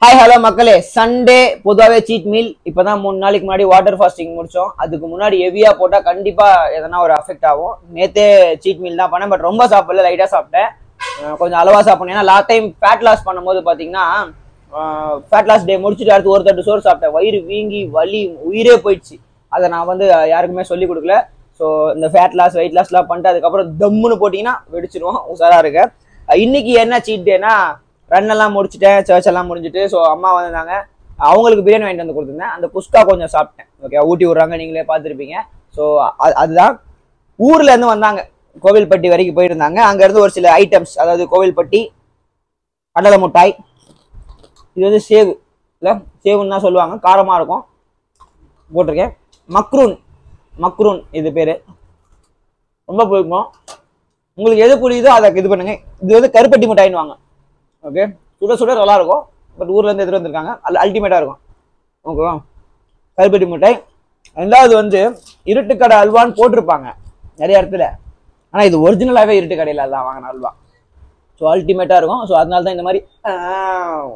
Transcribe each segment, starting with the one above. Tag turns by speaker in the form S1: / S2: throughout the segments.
S1: hi hello மக்களே Sunday பொதுவாகவே cheat meal இப்போதான் மூணு நாளைக்கு முன்னாடி வாட்டர் ஃபாஸ்டிங் முடிச்சோம் அதுக்கு முன்னாடி ஹெவியா போட்டால் கண்டிப்பாக எதனா ஒரு அஃபெக்ட் ஆகும் நேத்தே சீட் மீல் தான் பண்ணேன் பட் ரொம்ப சாப்பிடல லைட்டாக சாப்பிட்டேன் அஹ் கொஞ்சம் அளவா சாப்பிடணும் ஏன்னா லாஸ்ட் டைம் ஃபேட் லாஸ் பண்ணும்போது பார்த்தீங்கன்னா ஃபேட் லாஸ் டே முடிச்சுட்டு அடுத்து ஒரு தட்டு சோறு சாப்பிட்டேன் வயிறு வீங்கி வலி உயிரே போயிடுச்சு அதை நான் வந்து யாருக்குமே சொல்லி கொடுக்கல ஸோ இந்த ஃபேட் லாஸ் வெயிட் லாஸ்லாம் பண்ணிட்டு அதுக்கப்புறம் தம்முன்னு போட்டிங்கன்னா வெடிச்சிருவோம் உஷாரா இருக்கு அஹ் இன்னைக்கு என்ன சீட் டேனா ரன் எல்லாம் முடிச்சுட்டேன் சர்ச் எல்லாம் முடிஞ்சுட்டு ஸோ அம்மா வந்திருந்தாங்க அவங்களுக்கு பிரியாணி வாங்கிட்டு வந்து கொடுத்துருந்தேன் அந்த குஸ்கா கொஞ்சம் சாப்பிட்டேன் ஓகே ஊட்டி விட்றாங்க நீங்களே பார்த்துருப்பீங்க ஸோ அதுதான் ஊர்ல இருந்து வந்தாங்க கோவில்பட்டி வரைக்கும் போயிருந்தாங்க அங்க இருந்து ஒரு சில ஐட்டம்ஸ் அதாவது கோவில்பட்டி கடலை மிட்டாய் இது வந்து சேவு இல்லை சேவுன்னு தான் சொல்லுவாங்க காரமாக இருக்கும் போட்டிருக்கேன் மக்ரூன் மக்ரூன் இது பேர் ரொம்ப பிடிக்கும் உங்களுக்கு எது புரியுதோ அதை இது பண்ணுங்க இது வந்து கருப்பட்டி மிட்டாயின்னு வாங்க ஓகே சுட சுட நல்லா இருக்கும் பட் ஊர்ல இருந்து எடுத்துட்டு வந்திருக்காங்க அது அல்டிமேட்டா இருக்கும் ஓகேவா கருப்பட்டி மிட்டாய் ரெண்டாவது வந்து இருட்டுக்கடை அல்வான்னு போட்டிருப்பாங்க நிறைய இடத்துல ஆனா இது ஒரிஜினலாகவே இருட்டு கடையில் தான் வாங்கின அல்வா ஸோ அல்டிமேட்டா இருக்கும் ஸோ அதனால தான் இந்த மாதிரி ஆஹ்,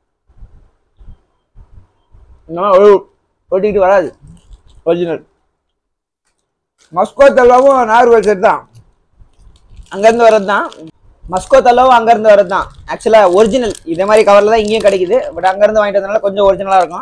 S1: இந்த மாதிரி ஒ- ஒட்டிக்கிட்டு வராது ஒரிஜினல் மஸ்கோ தல்வாவும் நாகர்கோவில் செட் தான் அங்கேருந்து வர்றது தான் மஸ்கோ தல்லாவும் அங்கேருந்து வர்றது தான் ஆக்சுவலாக ஒரிஜினல் இதே மாதிரி கவரில் தான் இங்கேயும் கிடைக்குது பட் அங்கேருந்து வாங்கிட்டு வந்தனால கொஞ்சம் ஒரிஜினலாக இருக்கும்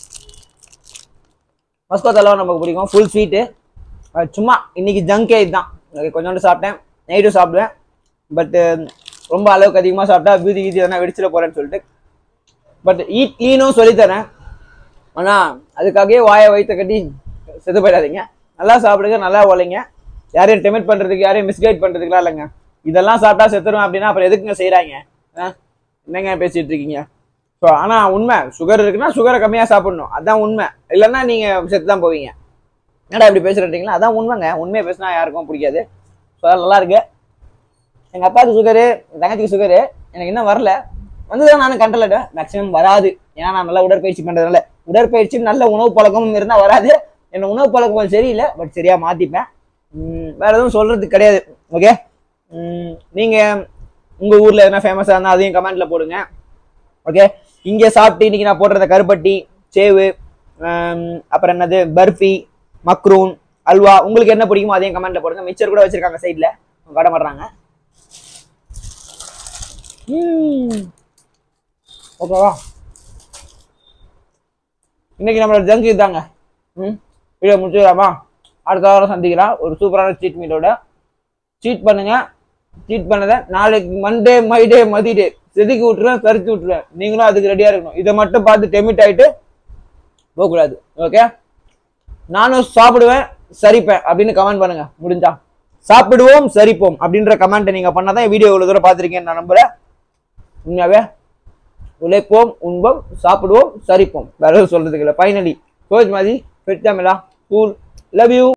S1: மஸ்கோ தல்லாவும் நமக்கு பிடிக்கும் ஃபுல் ஸ்வீட்டு சும்மா இன்னைக்கு ஜங்கே இதுதான் Okay, கொஞ்சோண்டு சாப்பிட்டேன் நைட்டும் சாப்பிடுவேன் பட்டு ரொம்ப அளவுக்கு அதிகமாக சாப்பிட்டா பீதி கீதி எதனா வெடிச்சிட போகிறேன்னு சொல்லிட்டு பட் ஈட் க்ளீனும் சொல்லித்தரேன் ஆனால் அதுக்காகவே வாயை வயிற்ற கட்டி செத்து போயிடாதீங்க நல்லா சாப்பிடுங்க நல்லா உழைங்க யாரையும் டெமிட் பண்ணுறதுக்கு யாரையும் மிஸ்கைட் பண்ணுறதுக்குலாம் இல்லைங்க இதெல்லாம் சாப்பிட்டா செத்துருவேன் அப்படின்னா அப்புறம் எதுக்குங்க செய்கிறாங்க என்னங்க பேசிட்டு இருக்கீங்க ஸோ ஆனால் உண்மை சுகர் இருக்குன்னா சுகரை கம்மியாக சாப்பிடணும் அதான் உண்மை இல்லைன்னா நீங்கள் செத்து தான் போவீங்க என்னடா இப்படி பேசுறீங்களா அதான் உண்மைங்க உண்மையை பேசினா யாருக்கும் பிடிக்காது ஸோ அதெல்லாம் நல்லா இருக்கு எங்கள் அப்பாவுக்கு சுகரு தங்கச்சிக்கு சுகரு எனக்கு இன்னும் வரல வந்ததும் நானும் கண்ட்ரோல் மேக்ஸிமம் வராது ஏன்னா நான் நல்லா உடற்பயிற்சி பண்ணுறதுனால உடற்பயிற்சி நல்ல உணவு பழக்கமும் இருந்தால் வராது என்ன உணவு பழக்கம் கொஞ்சம் சரியில்லை பட் சரியாக மாற்றிப்பேன் வேற எதுவும் சொல்றது கிடையாது ஓகே நீங்க உங்க ஊர்ல எதனா ஃபேமஸா இருந்தா அதையும் கமெண்ட்ல போடுங்க ஓகே இங்க சாப்பிட்டு இன்னைக்கு நான் போடுறத கருப்பட்டி சேவு ஹம், அப்புறம் என்னது பர்ஃபி மக்ரூன் அல்வா உங்களுக்கு என்ன பிடிக்குமோ அதையும் கமெண்ட்ல போடுங்க மிச்சர் கூட வச்சிருக்காங்க சைட்ல காட்ட மாட்றாங்க ஓகேவா இன்னைக்கு நம்மளோட ஜங்க் இதாங்க ம் வீடியோ முடிச்சுக்கலாமா அடுத்த வாரம் சந்திக்கலாம் ஒரு சூப்பரான சீட் மீட்டோட சீட் பண்ணுங்க சீட் பண்ணதை நாளைக்கு மண்டே மைடே மதிடே செதுக்கி விட்டுருவேன் சரிச்சு விட்டுருவேன் நீங்களும் அதுக்கு ரெடியா இருக்கணும் இதை மட்டும் பார்த்து டெமிட் ஆயிட்டு போகக்கூடாது ஓகே நானும் சாப்பிடுவேன் சரிப்பேன் அப்படின்னு கமெண்ட் பண்ணுங்க முடிஞ்சா சாப்பிடுவோம் சரிப்போம் அப்படின்ற கமெண்ட் நீங்க பண்ணாதான் வீடியோ இவ்வளவு தூரம் பார்த்துருக்கேன்னு நான் நம்புறேன் உண்மையாவே உழைப்போம் உண்போம் சாப்பிடுவோம் சரிப்போம் வேற எதுவும் சொல்றதுக்கு இல்லை ஃபைனலி கோச் மாதிரி பெட்டாமிலா கூல் லவ் யூ